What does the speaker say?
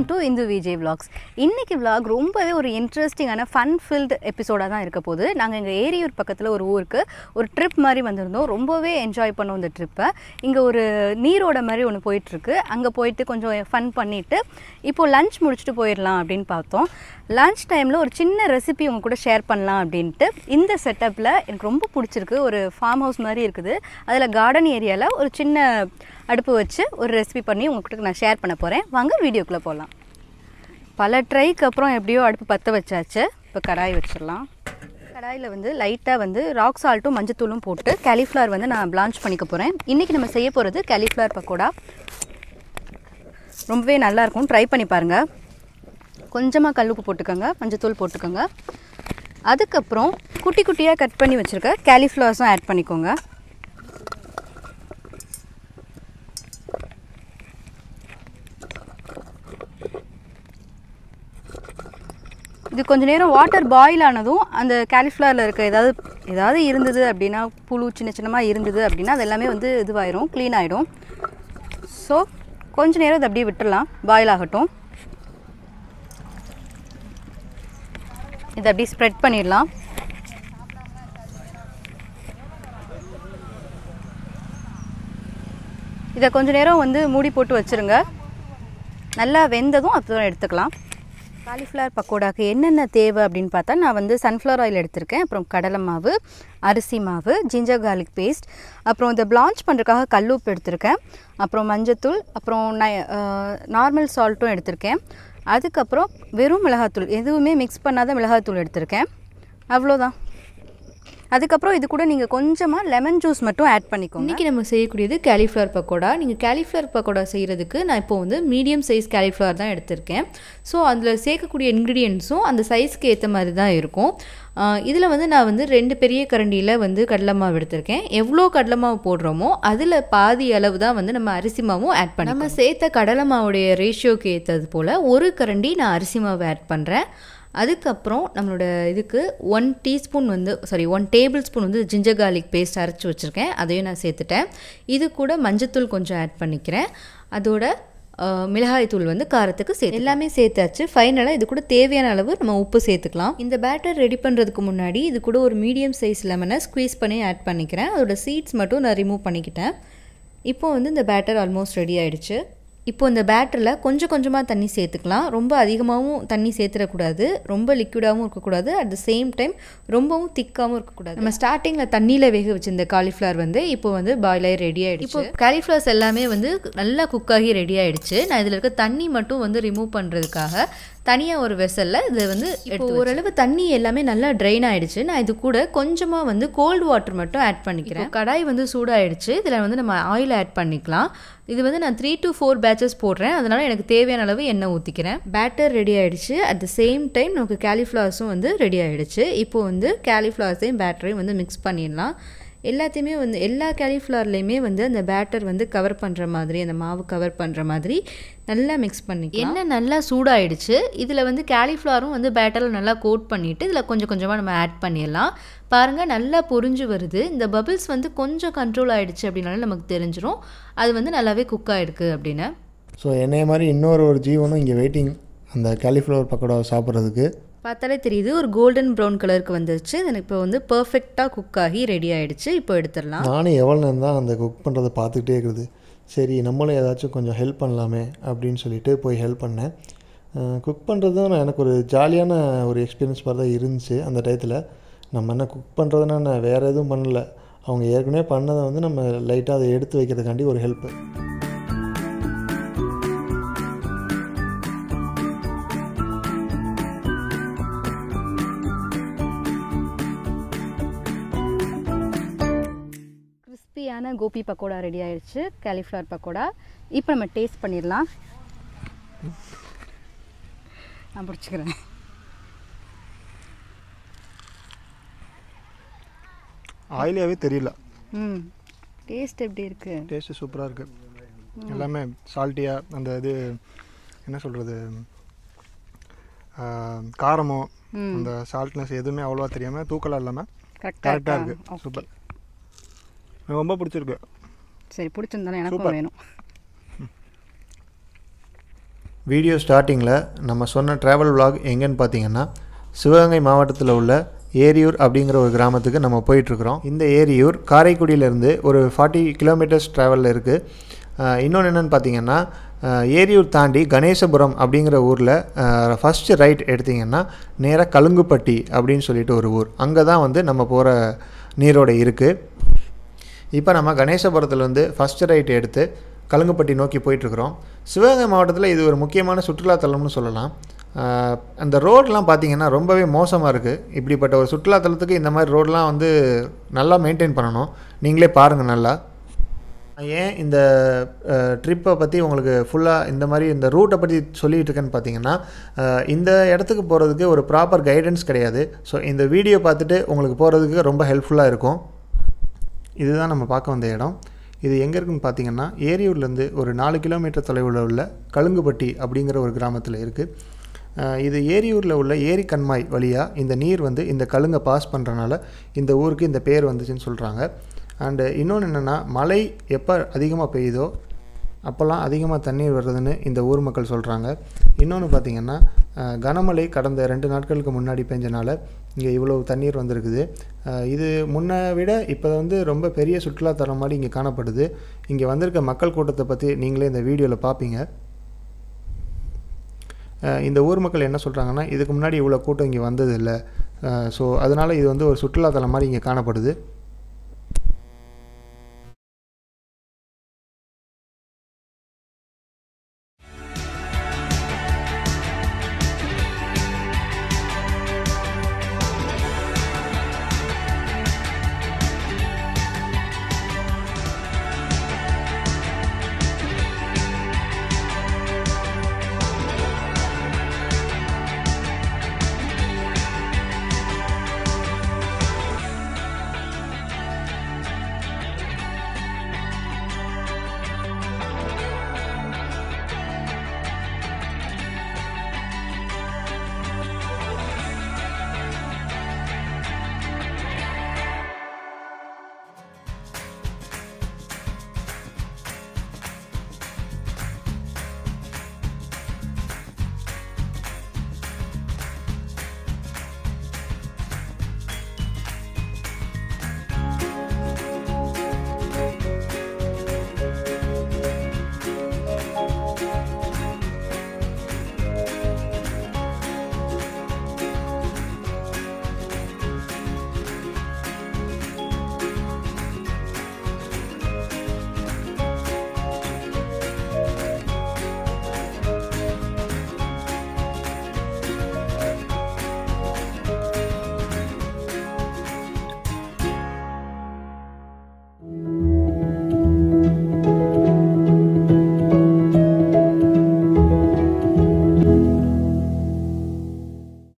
To Indhu Vijay vlogs இன்னைக்கு vlog ரொம்பவே ஒரு இன்ட்ரெஸ்டிங்கான ஃபன் ஃபில்டு எபிசோடாக தான் இருக்க போகுது நாங்கள் எங்கள் ஏரியூர் பக்கத்தில் ஒரு ஊருக்கு ஒரு ட்ரிப் மாதிரி வந்திருந்தோம் ரொம்பவே என்ஜாய் பண்ணோம் இந்த ட்ரிப்பை இங்கே ஒரு நீரோட மாதிரி ஒன்று போயிட்டுருக்கு அங்கே போயிட்டு கொஞ்சம் ஃபன் பண்ணிவிட்டு இப்போது லஞ்ச் முடிச்சுட்டு போயிடலாம் அப்படின்னு பார்த்தோம் லஞ்ச் டைமில் ஒரு சின்ன ரெசிபி உங்க கூட ஷேர் பண்ணலாம் அப்படின்ட்டு இந்த செட்டப்பில் எனக்கு ரொம்ப பிடிச்சிருக்கு ஒரு ஃபார்ம் ஹவுஸ் மாதிரி இருக்குது அதில் கார்டன் ஏரியாவில் ஒரு சின்ன அடுப்பு வச்சு ஒரு ரெசிபி பண்ணி உங்ககிட்ட நான் ஷேர் பண்ண போகிறேன் வாங்க வீடியோக்குள்ளே போகலாம் பல ட்ரைக்கு அப்புறம் எப்படியோ அடுப்பு பற்ற வச்சாச்சு இப்போ கடாய் வச்சிடலாம் கடாயில் வந்து லைட்டாக வந்து ராக் சால்ட்டும் மஞ்சத்தூளும் போட்டு cauliflower வந்து நான் பிளான்ச் பண்ணிக்க போகிறேன் இன்றைக்கி நம்ம செய்ய போகிறது cauliflower பக்கோடா ரொம்பவே நல்லாயிருக்கும் ட்ரை பண்ணி பாருங்கள் கொஞ்சமாக கல்லுப்பு போட்டுக்கோங்க மஞ்சத்தூள் போட்டுக்கோங்க அதுக்கப்புறம் குட்டி குட்டியாக கட் பண்ணி வச்சுருக்க கேலிஃப்ளவர்ஸும் ஆட் பண்ணிக்கோங்க இது கொஞ்ச நேரம் வாட்டர் பாயில் ஆனதும் அந்த கேலிஃப்ளவரில் இருக்க ஏதாவது ஏதாவது இருந்தது அப்படின்னா புழு சின்ன சின்னமாக இருந்தது அப்படின்னா அது எல்லாமே வந்து இதுவாயிரும் க்ளீன் ஆகிடும் ஸோ கொஞ்ச நேரம் இதை அப்படியே விட்டுடலாம் பாயில் ஆகட்டும் இதை அப்படியே ஸ்ப்ரெட் பண்ணிடலாம் இதை கொஞ்ச நேரம் வந்து மூடி போட்டு வச்சுருங்க நல்லா வெந்ததும் அப்புறம் எடுத்துக்கலாம் காலிஃப்ளவர் பக்கோடாக்கு என்னென்ன தேவை அப்படின்னு பார்த்தா நான் வந்து சன்ஃப்ளவர் ஆயில் எடுத்திருக்கேன் அப்புறம் கடலை மாவு அரிசி மாவு ஜிஞ்சர் garlic பேஸ்ட் அப்புறம் இந்த பிளான்ச் பண்ணுறதுக்காக கல்லுப்பு எடுத்திருக்கேன் அப்புறம் மஞ்சத்தூள் அப்புறம் நார்மல் சால்ட்டும் எடுத்திருக்கேன் அதுக்கப்புறம் வெறும் மிளகாத்தூள் எதுவுமே மிக்ஸ் பண்ணாத மிளகாத்தூள் எடுத்திருக்கேன் அவ்வளோதான் அதுக்கப்புறம் இது கூட நீங்கள் கொஞ்சமாக லெமன் ஜூஸ் மட்டும் ஆட் பண்ணிக்கோங்க இன்றைக்கி நம்ம செய்யக்கூடியது கேலிஃப்ளவர் பக்கோடா நீங்கள் கேலிஃப்ளவர் பக்கோடா செய்கிறதுக்கு நான் இப்போ வந்து மீடியம் சைஸ் கேலிஃப்ளவர் தான் எடுத்திருக்கேன் ஸோ அதில் சேர்க்கக்கூடிய இன்க்ரீடியன்ஸும் அந்த சைஸ்க்கு ஏற்ற மாதிரி தான் இருக்கும் இதில் வந்து நான் வந்து ரெண்டு பெரிய கரண்டியில் வந்து கடலை மாவு எடுத்திருக்கேன் எவ்வளோ கடலை மாவு போடுறோமோ அதில் பாதி அளவு தான் வந்து நம்ம அரிசி மாவும் ஆட் பண்ணி நம்ம சேர்த்த கடலை மாவுடைய ரேஷியோக்கு ஏற்றது போல் ஒரு கரண்டி நான் அரிசி மாவு ஆட் பண்ணுறேன் அதுக்கப்புறம் நம்மளோட இதுக்கு ஒன் டீஸ்பூன் வந்து சாரி ஒன் டேபிள் ஸ்பூன் வந்து ஜிஞ்சர் garlic பேஸ்ட் அரைச்சி வச்சுருக்கேன் அதையும் நான் சேர்த்துட்டேன் இது கூட மஞ்சத்தூள் கொஞ்சம் ஆட் பண்ணிக்கிறேன் அதோட அஹ், மிளகாய்த்தூள் வந்து காரத்துக்கு சேர்த்து எல்லாமே சேர்த்தாச்சு ஃபைனலாக இது கூட தேவையான அளவு நம்ம உப்பு சேர்த்துக்கலாம் இந்த பேட்டர் ரெடி பண்ணுறதுக்கு முன்னாடி இது கூட ஒரு மீடியம் சைஸ் லெமனை ஸ்குவீஸ் பண்ணி ஆட் பண்ணிக்கிறேன் அதோட சீட்ஸ் மட்டும் நான் ரிமூவ் பண்ணிக்கிட்டேன் இப்போ வந்து இந்த பேட்டர் ஆல்மோஸ்ட் ரெடி ஆயிடுச்சு இப்போ இந்த பேட்டரில் கொஞ்சம் கொஞ்சமாக தண்ணி சேர்த்துக்கலாம் ரொம்ப அதிகமாகவும் தண்ணி சேர்த்துடக்கூடாது ரொம்ப லிக்விடாகவும் இருக்கக்கூடாது அட் த சேம் டைம் ரொம்பவும் திக்காகவும் இருக்கக்கூடாது நம்ம ஸ்டார்டிங்கில் தண்ணியில் வேக வச்சிருந்த காலிஃப்ளவர் வந்து இப்போ வந்து பாயில் ஆகி ரெடி ஆகிடுச்சு இப்போ காலிஃப்ளவர்ஸ் எல்லாமே வந்து நல்லா குக் ஆகி ரெடி ஆகிடுச்சு நான் இதில் இருக்க தண்ணி மட்டும் வந்து ரிமூவ் பண்ணுறதுக்காக தனியாக ஒரு வெசலில் இது வந்து இப்போ ஓரளவு தண்ணி எல்லாமே நல்லா ட்ரைன் ஆயிடுச்சு நான் இது கூட கொஞ்சமாக வந்து கோல்டு வாட்டர் மட்டும் ஆட் பண்ணிக்கிறேன் இப்போ கடாய் வந்து சூடாயிடுச்சு இதில் வந்து நம்ம ஆயில் ஆட் பண்ணிக்கலாம் இது வந்து நான் த்ரீ டு ஃபோர் பேச்சஸ் போடுறேன் அதனால் எனக்கு தேவையான அளவு எண்ணெய் ஊற்றிக்கிறேன் பேட்டர் ரெடி ஆயிடுச்சு அட் த சேம் டைம் நமக்கு கேலிஃப்ளவர்ஸும் வந்து ரெடி ஆயிடுச்சு இப்போ வந்து கேலிஃப்ளவர்ஸையும் பேட்டரையும் வந்து மிக்ஸ் பண்ணிடலாம் எல்லாத்தையுமே வந்து எல்லா கேலிஃப்ளவர்லேயுமே வந்து அந்த பேட்டர் வந்து கவர் பண்ணுற மாதிரி அந்த மாவு கவர் பண்ணுற மாதிரி நல்லா மிக்ஸ் பண்ணி எண்ணெய் நல்லா சூடாயிடுச்சு இதில் வந்து கேலிஃப்ளவரும் வந்து பேட்டரில் நல்லா கோட் பண்ணிவிட்டு இதில் கொஞ்சம் கொஞ்சமாக நம்ம ஆட் பண்ணிடலாம் பாருங்கள் நல்லா பொரிஞ்சு வருது இந்த பபிள்ஸ் வந்து கொஞ்சம் கண்ட்ரோல் ஆயிடுச்சு அப்படின்னாலும் நமக்கு தெரிஞ்சிரும் அது வந்து நல்லாவே குக் ஆகிருக்கு அப்படின்னு ஸோ என்னைய மாதிரி இன்னொரு ஒரு ஜீவனும் இங்கே வெயிட்டிங் அந்த காலிஃப்ளவர் பக்கோடாவை சாப்பிட்றதுக்கு பார்த்தாலே தெரியுது ஒரு கோல்டன் ப்ரௌன் கலருக்கு வந்துருச்சு எனக்கு இப்போ வந்து பர்ஃபெக்டாக குக் ஆகி ரெடி ஆயிடுச்சு இப்போ எடுத்துடலாம் நானும் எவ்வளோ நேரம் தான் அந்த குக் பண்ணுறதை பார்த்துக்கிட்டே இருக்குது சரி நம்மளும் ஏதாச்சும் கொஞ்சம் ஹெல்ப் பண்ணலாமே அப்படின்னு சொல்லிட்டு போய் ஹெல்ப் பண்ணேன் குக் பண்ணுறதும் எனக்கு ஒரு ஜாலியான ஒரு எக்ஸ்பீரியன்ஸ் மாதிரி தான் இருந்துச்சு அந்த டயத்தில் நம்ம என்ன குக் பண்ணுறதுனா நான் வேறு எதுவும் பண்ணல அவங்க ஏற்கனவே பண்ணதை வந்து நம்ம லைட்டாக அதை எடுத்து வைக்கிறதுக்காண்டி ஒரு ஹெல்ப்பு கிறிஸ்பியான கோபி பக்கோடா ரெடி ஆயிடுச்சு காலிஃப்ளவர் பக்கோடா இப்போ நம்ம டேஸ்ட் பண்ணிடலாம் நான் பிடிச்சிக்கிறேன் ஆயிலியாகவே தெரியல ம் டேஸ்ட் எப்படி இருக்கு டேஸ்ட்டு சூப்பராக இருக்குது எல்லாமே சால்ட்டியாக அந்த இது என்ன சொல்கிறது காரமோ அந்த சால்ட்னஸ் எதுவுமே அவ்வளோவா தெரியாமல் தூக்கலாக இல்லாமல் கரெக்டாக கரெக்டாக இருக்கா இருக்குது ஓகே சூப்பர் எனக்கு ரொம்ப பிடிச்சிருக்கு சரி பிடிச்சிருந்தாலும் எனக்கும் Super. வேணும் வீடியோ ஸ்டார்டிங்கில் நம்ம சொன்ன ட்ராவல் vlog எங்கேன்னு பார்த்தீங்கன்னா சிவகங்கை மாவட்டத்தில் உள்ள ஏரியூர் அப்படிங்கிற ஒரு கிராமத்துக்கு நம்ம போயிட்டுருக்குறோம் இந்த ஏரியூர் காரைக்குடியிலேருந்து ஒரு ஃபார்ட்டி கிலோமீட்டர்ஸ் ட்ராவலில் இருக்குது இன்னொன்று என்னென்னு பார்த்தீங்கன்னா அஹ், ஏரியூர் தாண்டி கணேசபுரம் அப்படிங்கிற ஊரில் ஃபஸ்ட்டு ரைட் எடுத்திங்கன்னா நேராக கலுங்குப்பட்டி அப்படின்னு சொல்லிட்டு ஒரு ஊர் அங்கே தான் வந்து நம்ம போகிற நீரோடை இருக்குது இப்போ நம்ம கணேசபுரத்துலேருந்து ஃபஸ்ட்டு ரைட் எடுத்து கலுங்குப்பட்டி நோக்கி போயிட்டுருக்குறோம் சிவகங்கை மாவட்டத்தில் இது ஒரு முக்கியமான சுற்றுலாத்தலம்னு சொல்லலாம் ஆஹ் அந்த ரோடெலாம் பார்த்தீங்கன்னா ரொம்பவே மோசமாக இருக்குது இப்படிப்பட்ட ஒரு சுற்றுலாத்தலத்துக்கு இந்த மாதிரி ரோடெலாம் வந்து நல்லா மெயின்டைன் பண்ணணும் நீங்களே பாருங்கள் நல்லா ஏன் இந்த ட்ரிப்பை பற்றி உங்களுக்கு ஃபுல்லாக இந்த மாதிரி இந்த ரூட்டை பற்றி சொல்லிகிட்டு இருக்கேன்னு பார்த்தீங்கன்னா அஹ், இந்த இடத்துக்கு போகிறதுக்கு ஒரு ப்ராப்பர் கைடன்ஸ் கிடையாது ஸோ இந்த வீடியோ பார்த்துட்டு உங்களுக்கு போகிறதுக்கு ரொம்ப ஹெல்ப்ஃபுல்லாக இருக்கும் இதுதான் நம்ம பார்க்க வந்த இடம் இது எங்கே இருக்குன்னு பார்த்தீங்கன்னா ஏரியூர்லேருந்து ஒரு நாலு கிலோமீட்டர் தொலைவில் உள்ள கழுங்குப்பட்டி அப்படிங்கிற ஒரு கிராமத்தில் இருக்குது இது ஏரியூரில் உள்ள ஏரி கண்மாய் வழியாக இந்த நீர் வந்து இந்த கழுங்கை பாஸ் பண்ணுறனால இந்த ஊருக்கு இந்த பேர் வந்துச்சுன்னு சொல்கிறாங்க அண்டு இன்னொன்று என்னென்னா மழை எப்போ அதிகமாக பெய்யுதோ அப்போல்லாம் அதிகமாக தண்ணீர் வர்றதுன்னு இந்த ஊர் மக்கள் சொல்கிறாங்க இன்னொன்று பார்த்தீங்கன்னா அஹ், கனமழை கடந்த ரெண்டு நாட்களுக்கு முன்னாடி பெஞ்சனால இங்கே இவ்வளோ தண்ணீர் வந்திருக்குது அஹ், இது முன்னை விட இப்போ வந்து ரொம்ப பெரிய சுற்றுலாத்தலம் மாதிரி இங்கே காணப்படுது இங்கே வந்திருக்க மக்கள் கூட்டத்தை பற்றி நீங்களே இந்த வீடியோவில் பார்ப்பீங்க அஹ், இந்த ஊர் மக்கள் என்ன சொல்கிறாங்கன்னா இதுக்கு முன்னாடி இவ்வளோ கூட்டம் இங்கே வந்தது இல்லை ஸோ அதனால் இது வந்து ஒரு சுற்றுலாத்தலம் மாதிரி இங்கே காணப்படுது